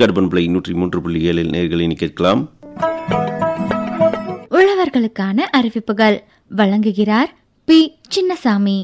ஏற்காடு பண்பலை நூற்றி மூன்று புள்ளி ஏழில் நேர்களை கேட்கலாம் உழவர்களுக்கான அறிவிப்புகள் வழங்குகிறார் பி சின்னசாமி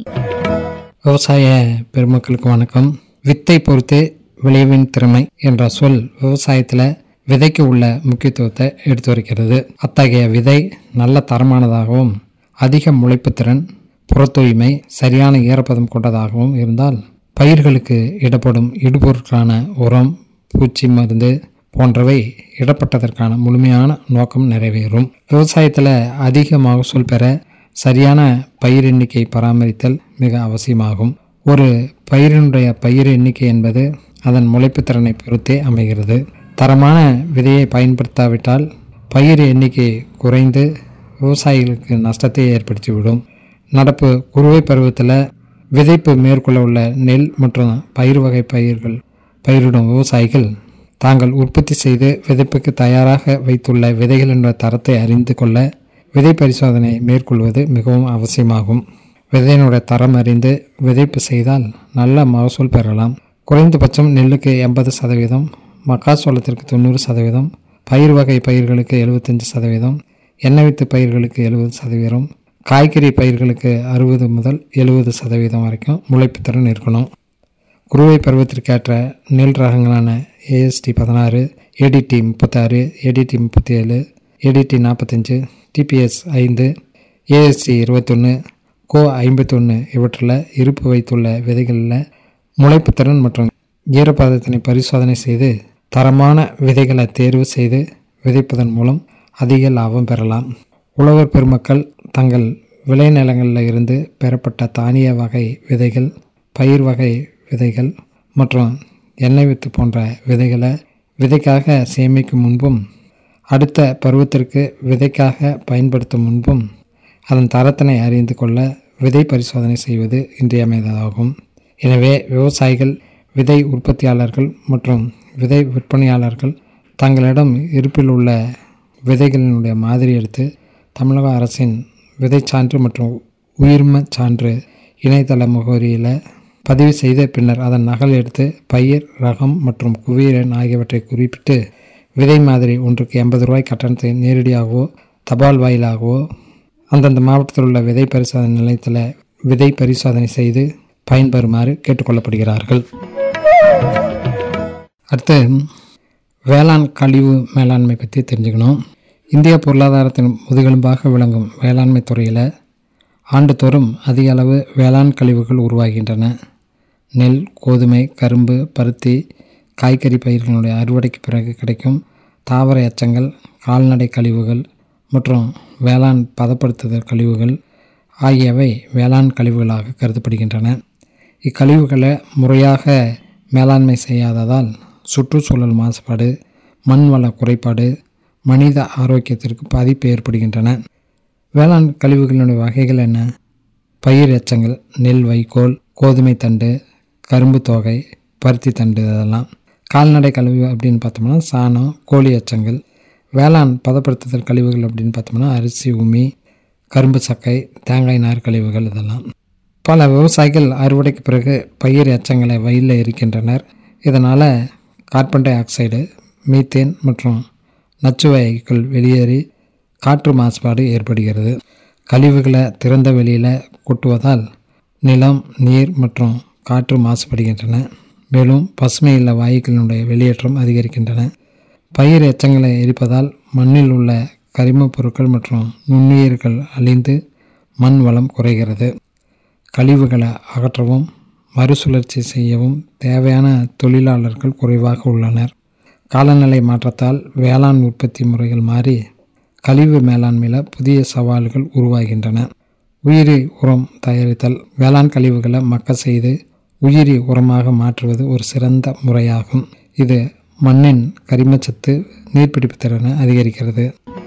விவசாய பெருமக்களுக்கு வணக்கம் வித்தை பொறுத்து விளைவின் திறமை என்ற சொல் விவசாயத்தில் விதைக்கு உள்ள முக்கியத்துவத்தை எடுத்து வருகிறது அத்தகைய விதை நல்ல தரமானதாகவும் அதிக முளைப்புத்திறன் புறத்தூய்மை சரியான ஈரப்பதம் கொண்டதாகவும் இருந்தால் பயிர்களுக்கு இடப்படும் இடுபொருட்களான உரம் பூச்சி மருந்து போன்றவை இடப்பட்டதற்கான முழுமையான நோக்கம் நிறைவேறும் விவசாயத்தில் அதிக மகசூல் பெற சரியான பயிர் எண்ணிக்கை பராமரித்தல் மிக அவசியமாகும் ஒரு பயிரினுடைய பயிர் எண்ணிக்கை என்பது அதன் முளைப்புத்திறனை பொறுத்தே அமைகிறது தரமான விதையை பயன்படுத்தாவிட்டால் பயிர் எண்ணிக்கை குறைந்து விவசாயிகளுக்கு நஷ்டத்தை ஏற்படுத்திவிடும் நடப்பு குறுவை பருவத்தில் விதைப்பு மேற்கொள்ள உள்ள நெல் மற்றும் பயிர் வகை பயிர்கள் பயிரிடும் விவசாயிகள் தாங்கள் உற்பத்தி செய்து விதைப்புக்கு தயாராக வைத்துள்ள விதைகள் என்ற தரத்தை அறிந்து கொள்ள விதை பரிசோதனை மேற்கொள்வது மிகவும் அவசியமாகும் விதையினுடைய தரம் அறிந்து விதைப்பு செய்தால் நல்ல மகசூல் பெறலாம் குறைந்தபட்சம் நெல்லுக்கு எண்பது சதவீதம் மக்காச்சோளத்திற்கு தொண்ணூறு சதவீதம் பயிர் வகை பயிர்களுக்கு எழுபத்தஞ்சு சதவீதம் எண்ணெய் வித்து பயிர்களுக்கு எழுபது சதவீதம் காய்கறி பயிர்களுக்கு அறுபது முதல் எழுபது சதவீதம் வரைக்கும் முளைப்புத்திறன் இருக்கணும் குருவை பருவத்திற்கேற்ற நெல் ரகங்களான ஏஎஸ்டி பதினாறு ஏடிடி முப்பத்தாறு ஏடிடி முப்பத்தி ஏழு ஏடிடி நாற்பத்தஞ்சு டிபிஎஸ் ஐந்து ஏஎஸ்சி இருபத்தொன்று கோ ஐம்பத்தொன்று இவற்றில் இருப்பு வைத்துள்ள விதைகளில் முளைப்புத்திறன் மற்றும் ஈரப்பதத்தினை பரிசோதனை செய்து தரமான விதைகளை தேர்வு செய்து விதைப்பதன் மூலம் அதிக லாபம் பெறலாம் உழவர் பெருமக்கள் தங்கள் விளைநிலங்களில் இருந்து பெறப்பட்ட தானிய வகை விதைகள் பயிர் வகை விதைகள் மற்றும் எண்ணெய் வித்து போன்ற விதைகளை விதைக்காக சேமிக்கும் முன்பும் அடுத்த பருவத்திற்கு விதைக்காக பயன்படுத்தும் முன்பும் அதன் தரத்தினை அறிந்து கொள்ள விதை பரிசோதனை செய்வது இன்றியமையாததாகும் எனவே விவசாயிகள் விதை உற்பத்தியாளர்கள் மற்றும் விதை விற்பனையாளர்கள் தங்களிடம் இருப்பில் உள்ள விதைகளினுடைய மாதிரி எடுத்து தமிழக அரசின் விதை சான்று மற்றும் உயிர்ம சான்று இணையதள முகவரியில் பதிவு செய்த பின்னர் அதன் நகல் எடுத்து பயிர் ரகம் மற்றும் குவியன் ஆகியவற்றை குறிப்பிட்டு விதை மாதிரி ஒன்றுக்கு எண்பது ரூபாய் கட்டணத்தை நேரடியாகவோ தபால் வாயிலாகவோ அந்தந்த மாவட்டத்தில் உள்ள விதை பரிசோதனை நிலையத்தில் விதை பரிசோதனை செய்து பயன்பெறுமாறு கேட்டுக்கொள்ளப்படுகிறார்கள் அடுத்து வேளாண் கழிவு மேலாண்மை பற்றி தெரிஞ்சுக்கணும் இந்திய பொருளாதாரத்தின் முதுகெலும்பாக விளங்கும் வேளாண்மை துறையில் ஆண்டுதோறும் அதிக அளவு வேளாண் கழிவுகள் உருவாகின்றன நெல் கோதுமை கரும்பு பருத்தி காய்கறி பயிர்களுடைய அறுவடைக்கு பிறகு கிடைக்கும் தாவர எச்சங்கள் கால்நடை கழிவுகள் மற்றும் வேளாண் பதப்படுத்துதல் கழிவுகள் ஆகியவை வேளாண் கழிவுகளாக கருதப்படுகின்றன இக்கழிவுகளை முறையாக மேலாண்மை செய்யாததால் சுற்றுச்சூழல் மாசுபாடு மண் வள குறைபாடு மனித ஆரோக்கியத்திற்கு பாதிப்பு ஏற்படுகின்றன வேளாண் கழிவுகளினுடைய வகைகள் என்ன பயிர் எச்சங்கள் நெல் வைக்கோல் கோதுமை தண்டு கரும்பு தோகை பருத்தி தண்டு இதெல்லாம் கால்நடை கழிவு அப்படின்னு பார்த்தோம்னா சாணம் கோழி எச்சங்கள் வேளாண் பதப்படுத்துதல் கழிவுகள் அப்படின்னு பார்த்தோம்னா அரிசி உமி கரும்பு சக்கை தேங்காய் நார் கழிவுகள் இதெல்லாம் பல விவசாயிகள் அறுவடைக்கு பிறகு பயிர் எச்சங்களை வயலில் இருக்கின்றனர் இதனால் கார்பன் டை ஆக்சைடு மீத்தேன் மற்றும் நச்சுவாயுக்கள் வெளியேறி காற்று மாசுபாடு ஏற்படுகிறது கழிவுகளை திறந்த வெளியில் கொட்டுவதால் நிலம் நீர் மற்றும் காற்று மாசுபடுகின்றன மேலும் பசுமை இல்ல வாயுக்களினுடைய வெளியேற்றம் அதிகரிக்கின்றன பயிர் எச்சங்களை எரிப்பதால் மண்ணில் உள்ள கரிமப் பொருட்கள் மற்றும் நுண்ணுயிர்கள் அழிந்து மண் வளம் குறைகிறது கழிவுகளை அகற்றவும் மறுசுழற்சி செய்யவும் தேவையான தொழிலாளர்கள் குறைவாக உள்ளனர் காலநிலை மாற்றத்தால் வேளாண் உற்பத்தி முறைகள் மாறி கழிவு மேலாண்மையில் புதிய சவால்கள் உருவாகின்றன உயிரி உரம் தயாரித்தல் வேளாண் கழிவுகளை மக்க செய்து உயிரி உரமாக மாற்றுவது ஒரு சிறந்த முறையாகும் இது மண்ணின் கரிமச்சத்து நீர்பிடிப்பு திறனை அதிகரிக்கிறது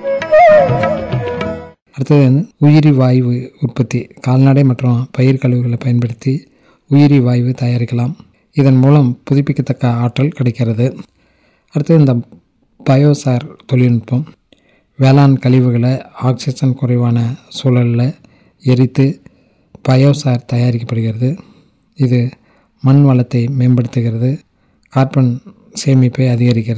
அடுத்தது வந்து உயிரி வாயு உற்பத்தி கால்நடை மற்றும் பயிர் கழிவுகளை பயன்படுத்தி உயிரி வாயு தயாரிக்கலாம் இதன் மூலம் புதுப்பிக்கத்தக்க ஆற்றல் கிடைக்கிறது அடுத்தது இந்த பயோசார் தொழில்நுட்பம் வேளாண் கழிவுகளை ஆக்சிஜன் குறைவான சூழலில் எரித்து பயோசார் தயாரிக்கப்படுகிறது இது மண் வளத்தை மேம்படுத்துகிறது கார்பன் சேமிப்பை அதிகரிக்கிறது